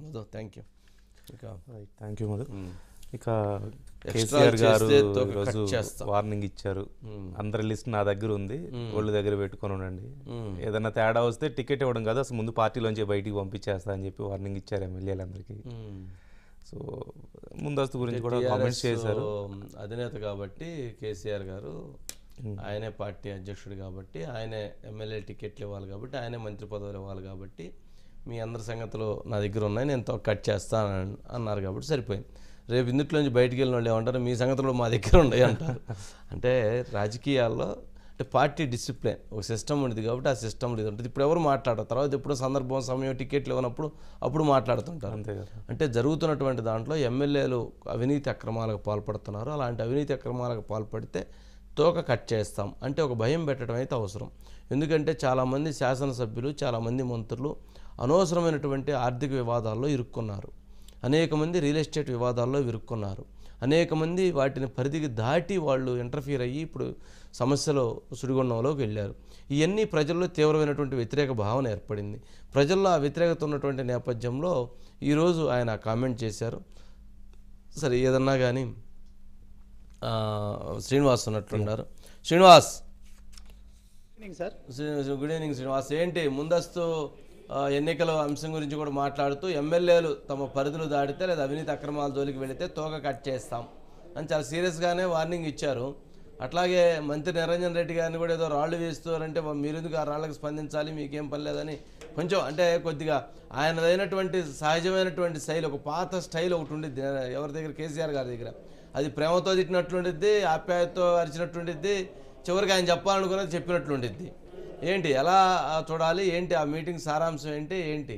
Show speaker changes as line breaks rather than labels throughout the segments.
Thank you ఇంకా
thank you Madhu ఇక
Extra
KCR గారు
చేస్తే తోక
ఈరోజు
cut చేస్తాం.
వార్నింగ్ ఇచ్చారు అందరి లిస్ట్ నా దగ్గర ఉంది ఒళ్ళు దగ్గర పెట్టుకొని ఉండండి ఏదైనా తేడా వస్తే టికెట్ ఇవ్వడం కాదు అసలు ముందు పార్టీలోంచి బయటికి పంపించేస్తా అని చెప్పి వార్నింగ్ ఇచ్చారు ఎమ్మెల్యేలందరికీ సో ముందస్తు గురించి కూడా కామెంట్స్ చేశారు
అధినేత కాబట్టి కేసీఆర్ గారు ఆయనే పార్టీ అధ్యక్షుడు కాబట్టి ఆయనే ఎమ్మెల్యే టికెట్లు ఇవ్వాలి కాబట్టి ఆయనే మంత్రి పదవులు ఇవ్వాలి కాబట్టి మీ అందరి సంగతులు నా దగ్గర ఉన్నాయి నేను తో- కట్ చేస్తాను అన్నారు కాబట్టి సరిపోయింది రేపు ఇందులోంచి బయటికి వెళ్ళిన వాళ్ళు ఏమంటారు మీ సంగతులు మా దగ్గర ఉన్నాయి అంటారు అంటే రాజకీయాల్లో అంటే పార్టీ డిసిప్లిన్ ఒక సిస్టమ్ ఉండేది కాబట్టి ఆ సిస్టమ్ ఇది ఉంటుంది ఇప్పుడు ఎవరు మాట్లాడరు తర్వాత ఎప్పుడో సందర్భం సమయం టికెట్లు ఇవ్వనప్పుడు అప్పుడు మాట్లాడుతుంటారు
అంతే కదా
అంటే జరుగుతున్నటువంటి దాంట్లో ఎమ్మెల్యేలు అవినీతి అక్రమాలకు పాల్పడుతున్నారు అలాంటి అవినీతి అక్రమాలకు పాల్పడితే తోక కట్ చేస్తాం అంటే ఒక భయం పెట్టడం అయితే అవసరం ఎందుకంటే చాలామంది శాసనసభ్యులు చాలామంది మంత్రులు అనవసరమైనటువంటి ఆర్థిక వివాదాల్లో ఇరుక్కున్నారు అనేక మంది రియల్ ఎస్టేట్ వివాదాల్లో ఇరుక్కున్నారు అనేక మంది వాటిని పరిధికి దాటి వాళ్ళు ఇంటర్ఫియర్ అయ్యి ఇప్పుడు సమస్యలో సుడిగుండంలోకి వెళ్ళారు ఇవన్నీ ప్రజల్లో తీవ్రమైనటువంటి వ్యతిరేక భావన ఏర్పడింది ప్రజల్లో ఆ వ్యతిరేకత ఉన్నటువంటి నేపథ్యంలో ఈరోజు ఆయన కామెంట్ చేశారు సరే ఏదన్నా కానీ ఆ, శ్రీనివాస్ ఉన్నట్లున్నారు శ్రీనివాస్
ఈవినింగ్ సార్
శ్రీ- గుడ్ ఈవినింగ్ శ్రీనివాస్ ఏంటి ముందస్తు ఆ, ఎన్నికల అంశం గురించి కూడా మాట్లాడుతూ ఎమ్మెల్యేలు తమ పరిధులు దాటితే లేదా అవినీతి అక్రమాల జోలికి వెళితే తోక కట్ చేస్తాం అని చాలా సీరియస్గానే వార్నింగ్ ఇచ్చారు అట్లాగే మంత్రి నిరంజన్ రెడ్డి గారిని కూడా ఏదో రాళ్ళు వేస్తున్నారంటే మీరెందుకు ఆ రాళ్ళకి స్పందించాలి మీకేం పని లేదని కొంచెం అంటే కొద్దిగా ఆయనదైనటువంటి సహజమైనటువంటి శైలి ఒక పాత స్టైల్ ఒకటి ఉండిద్ది ఎవరి దగ్గర కేసీఆర్ గారి దగ్గర అది ప్రేమతో తిట్టినట్లుండిద్ది ఆప్యాయతతో అరిచినట్లుండిద్ది చివరికి ఆయన చెప్పాలనుకున్నది చెప్పినట్లుండిద్ది ఏంటి ఎలా ఆ, చూడాలి ఏంటి ఆ మీటింగ్ సారాంశం ఏంటి ఏంటి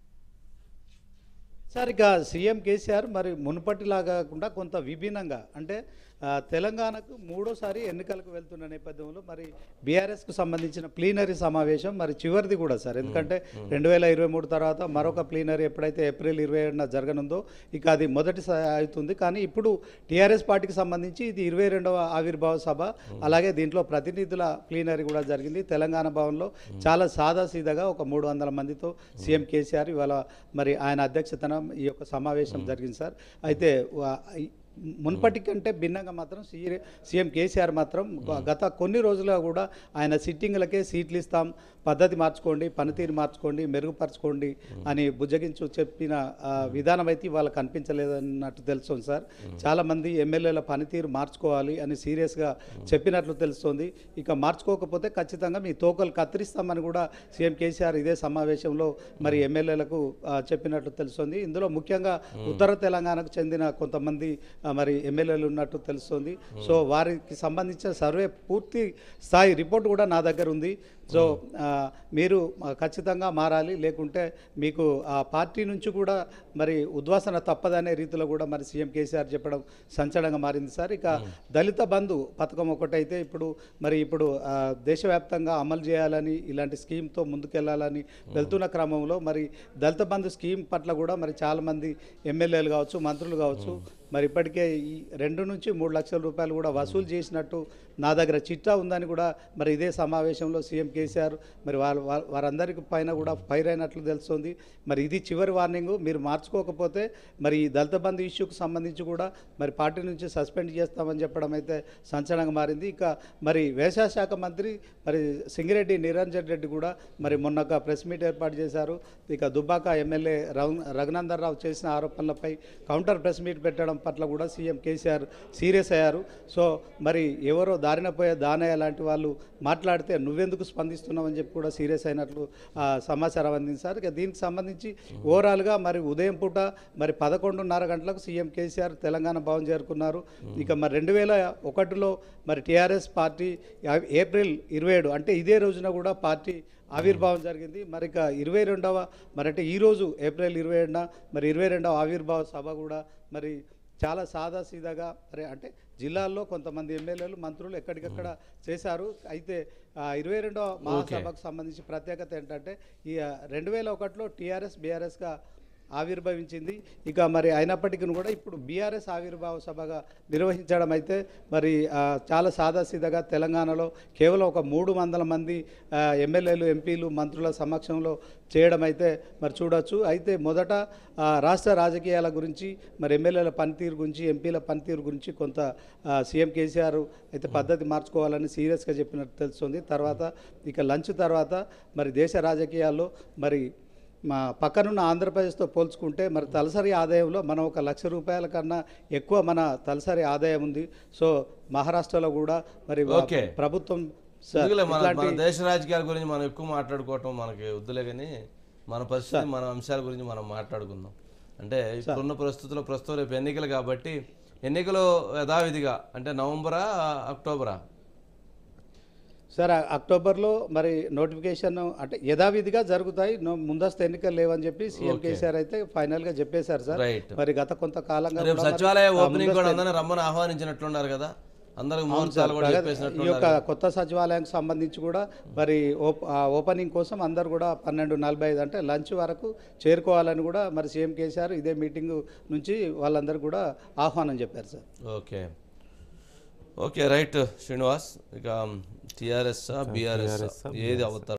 సార్ ఇక సీఎం కేసీఆర్ మరి మునుపటిలాగా కాకుండా కొంత విభిన్నంగా అంటే ఆ, తెలంగాణకు మూడోసారి ఎన్నికలకు వెళ్తున్న నేపథ్యంలో మరి బీఆర్ఎస్కు సంబంధించిన ప్లీనరీ సమావేశం మరి చివరిది కూడా సార్ ఎందుకంటే రెండు వేల ఇరవై మూడు తర్వాత మరొక ప్లీనరీ ఎప్పుడైతే ఏప్రిల్ ఇరవై ఏడున జరగనుందో ఇక అది మొదటి స- అవుతుంది కానీ ఇప్పుడు టీఆర్ఎస్ పార్టీకి సంబంధించి ఇది ఇరవై రెండవ ఆవిర్భావ సభ అలాగే దీంట్లో ప్రతినిధుల ప్లీనరీ కూడా జరిగింది తెలంగాణ భవన్లో చాలా సాదా సీదాగా ఒక మూడు వందల మందితో సీఎం కేసీఆర్ ఇవాళ మరి ఆయన అధ్యక్షతన ఈ యొక్క సమావేశం జరిగింది సార్ అయితే వా- ఈ మున్పటి కంటే భిన్నంగా మాత్రం సీ- సీఎం కేసీఆర్ మాత్రం గ- గత కొన్ని రోజులుగా కూడా ఆయన సిట్టింగ్లకే సీట్లు ఇస్తాం పద్ధతి మార్చుకోండి పనితీరు మార్చుకోండి మెరుగుపరచుకోండి అని బుజ్జగించు చెప్పిన ఆ, విధానం అయితే ఇవాళ కనిపించలేదన్నట్టు తెలుస్తుంది సార్ చాలామంది ఎమ్మెల్యేల పనితీరు మార్చుకోవాలి అని సీరియస్గా చెప్పినట్లు తెలుస్తోంది ఇక మార్చుకోకపోతే ఖచ్చితంగా మీ తోకలు కత్తిరిస్తామని కూడా సీఎం కేసీఆర్ ఇదే సమావేశంలో మరి ఎమ్మెల్యేలకు ఆ, చెప్పినట్లు తెలుస్తోంది ఇందులో ముఖ్యంగా ఉత్తర తెలంగాణకు చెందిన కొంతమంది ఆ, మరి ఎమ్మెల్యేలు ఉన్నట్టు తెలుస్తోంది సో వారికి సంబంధించిన సర్వే పూర్తి స్థాయి రిపోర్ట్ కూడా నా దగ్గర ఉంది సో ఆ, మీరు ఆ, ఖచ్చితంగా మారాలి లేకుంటే మీకు ఆ పార్టీ నుంచి కూడా మరి ఉద్వాసన తప్పదనే రీతిలో కూడా మరి సీఎం కేసీఆర్ చెప్పడం సంచలనంగా మారింది సార్ ఇక దళిత బంధు పథకం ఒకటైతే ఇప్పుడు మరి ఇప్పుడు ఆ, దేశవ్యాప్తంగా అమలు చేయాలని ఇలాంటి స్కీమ్తో ముందుకెళ్లాలని వెళ్తున్న క్రమంలో మరి దళిత బంధు స్కీమ్ పట్ల కూడా మరి చాలామంది ఎమ్మెల్యేలు కావచ్చు మంత్రులు కావచ్చు మరి ఇప్పటికే ఈ రెండు నుంచి మూడు లక్షల రూపాయలు కూడా వసూలు చేసినట్టు నా దగ్గర చిట్టా ఉందని కూడా మరి ఇదే సమావేశంలో సీఎం కేసీఆర్ మరి వాళ్ళ వా- వారందరికి పైన కూడా ఫైర్ అయినట్లు తెలుస్తుంది మరి ఇది చివరి వార్నింగ్ మీరు మార్చుకోకపోతే మరి ఈ దళిత బంధు ఇష్యూకి సంబంధించి కూడా మరి పార్టీ నుంచి సస్పెండ్ చేస్తామని చెప్పడం అయితే సంచలనంగా మారింది ఇక మరి వ్యవసాయ శాఖ మంత్రి మరి సింగిరెడ్డి నిరంజన్ రెడ్డి కూడా మరి మొన్న ఒక ప్రెస్ మీట్ ఏర్పాటు చేశారు ఇక దుబ్బాక ఎమ్మెల్యే రఘు రఘునందన్ రావు చేసిన ఆరోపణలపై కౌంటర్ ప్రెస్ మీట్ పెట్టడం పట్ల కూడా సీఎం కేసీఆర్ సీరియస్ అయ్యారు సో మరి ఎవరో దారిన పోయే దానయ్య లాంటి వాళ్ళు మాట్లాడితే నువ్వెందుకు స్పందిస్తున్నావని చెప్పి కూడా సీరియస్ అయినట్లు ఆ, సమాచారం అందింది సార్ ఇక దీనికి సంబంధించి ఓవరాల్గా మరి ఉదయం పూట మరి పదకొండున్నర గంటలకు సీఎం కేసీఆర్ తెలంగాణ భవన్ చేరుకున్నారు ఇక మరి రెండు వేల ఒకటిలో మరి టీఆర్ఎస్ పార్టీ ఆ- ఏప్రిల్ ఇరవై ఏడు అంటే ఇదే రోజున కూడా పార్టీ ఆవిర్భావం జరిగింది మరి ఇక ఇరవై రెండవ మరి అంటే ఈరోజు ఏప్రిల్ ఇరవై ఏడున మరి ఇరవై రెండవ ఆవిర్భావ సభ కూడా మరి చాలా సాదా సీదాగా మరి అంటే జిల్లాల్లో కొంతమంది ఎమ్మెల్యేలు మంత్రులు ఎక్కడికక్కడ చేశారు అయితే ఇరవై రెండవ మహాసభకు సంబంధించి ప్రత్యేకత ఏంటంటే ఈ రెండు వేల ఒకటిలో టీఆర్ఎస్ బీఆర్ఎస్గా ఆవిర్భవించింది ఇక మరి అయినప్పటికీ కూడా ఇప్పుడు బీఆర్ఎస్ ఆవిర్భావ సభగా నిర్వహించడం అయితే మరి ఆ, చాలా సాదాసీదాగా తెలంగాణలో కేవలం ఒక మూడు వందల మంది ఆ, ఎమ్మెల్యేలు ఎంపీలు మంత్రుల సమక్షంలో చేయడం అయితే మరి చూడొచ్చు అయితే మొదట ఆ, రాష్ట్ర రాజకీయాల గురించి మరి ఎమ్మెల్యేల పనితీరు గురించి ఎంపీల పనితీరు గురించి కొంత ఆ, సీఎం కేసీఆర్ అయితే పద్ధతి మార్చుకోవాలని సీరియస్గా చెప్పినట్టు తెలుస్తుంది తర్వాత ఇక లంచ్ తర్వాత మరి దేశ రాజకీయాల్లో మరి మా పక్కనున్న ఆంధ్రప్రదేశ్తో పోల్చుకుంటే మరి తలసరి ఆదాయంలో మనం ఒక లక్ష రూపాయల కన్నా ఎక్కువ మన తలసరి ఆదాయం ఉంది సో మహారాష్ట్రలో కూడా మరి వా-
ఓకే.
ప్రభుత్వం స-
ఎందుకులే మన
ఇట్లాంటి
మన దేశ రాజకీయాల గురించి మనం ఎక్కువ మాట్లాడుకోవటం మనకి వద్దులే కానీ మన పరిస్థితి మన అంశాల గురించి మనం మాట్లాడుకుందాం అంటే ఇప్పుడున్న పరిస్థితుల్లో ప్రస్తుతం రేపు ఎన్నికలు కాబట్టి ఎన్నికలు యథావిధిగా అంటే నవంబరా అక్టోబరా
సార్ ఆ- అక్టోబర్లో మరి నోటిఫికేషన్ అంటే యథావిధిగా జరుగుతాయి నో- ముందస్తు ఎన్నికలు లేవని చెప్పి సీఎం కేసీఆర్ అయితే ఫైనల్ గా చెప్పేశారు సార్
రైట్
మరి గత కొంతకాలంగా
రేపు
కూడా మరి
సచివాలయ
ఆ
ఓపెనింగ్
ముందస్తు
కూడా అందరినీ రమ్మని ఆహ్వానించినట్లున్నారు కదా అందరికి ముహూర్తాలు కూడా
ప్రగతి-
చెప్పేసినట్లు
ఈ యొక్క కొత్త సచివాలయానికి సంబంధించి కూడా మరి ఓప్- ఆ ఓపెనింగ్ కోసం అందరు కూడా పన్నెండు నలభై ఐదు అంటే లంచ్ వరకు చేరుకోవాలని కూడా మరి సీఎం కేసీఆర్ ఇదే మీటింగ్ నుంచి వాళ్ళందరూ కూడా ఆహ్వానం చెప్పారు sir
okay okay right Srinivas ఇక టీఆర్ఎస్ బీఆర్ఎస్ ఏది అవుతారు